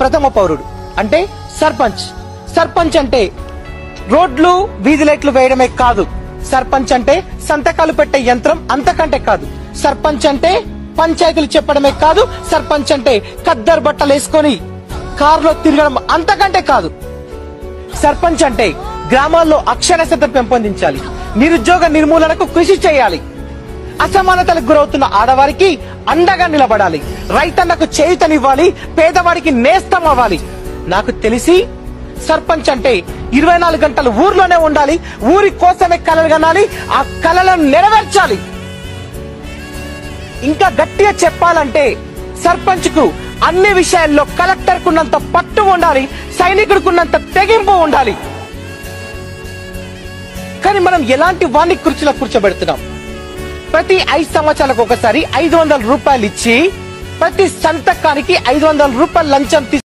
ప్రథమ పౌరుడు అంటే సర్పంచ్ సర్పంచ్ అంటే రోడ్లు వీధి లైట్లు వేయడమే కాదు సర్పంచ్ అంటే సంతకాలు పెట్టే యంత్రం అంతకంటే కాదు సర్పంచ్ అంటే పంచాయతీలు చెప్పడమే కాదు సర్పంచ్ అంటే ఖద్దరు బట్టలు వేసుకొని కారులో తిరగడం అంతకంటే కాదు సర్పంచ్ అంటే గ్రామాల్లో అక్షరాస్యత పెంపొందించాలి నిరుద్యోగ నిర్మూలనకు కృషి చేయాలి అసమానతలకు గురవుతున్న ఆడవారికి అండగా నిలబడాలి రైతన్నకు చేయుతనివ్వాలి పేదవాడికి నేస్తం అవ్వాలి నాకు తెలిసి సర్పంచ్ అంటే ఇరవై నాలుగు గంటలు ఊర్లోనే ఉండాలి ఊరి కోసమే కలలు కనాలి ఆ కలలను నెరవేర్చాలి ఇంకా గట్టిగా చెప్పాలంటే సర్పంచ్ కు అన్ని విషయాల్లో కలెక్టర్ కున్నంత పట్టు ఉండాలి సైనికుడికున్నంత తెగింపు ఉండాలి కానీ మనం ఎలాంటి వాణ్ణి కుర్చీలో కూర్చోబెడుతున్నాం ప్రతి ఐదు సంవత్సరాలకు ఒకసారి ఐదు వందల రూపాయలు ఇచ్చి ప్రతి సంతకానికి ఐదు వందల రూపాయలు లంచం తీసుకు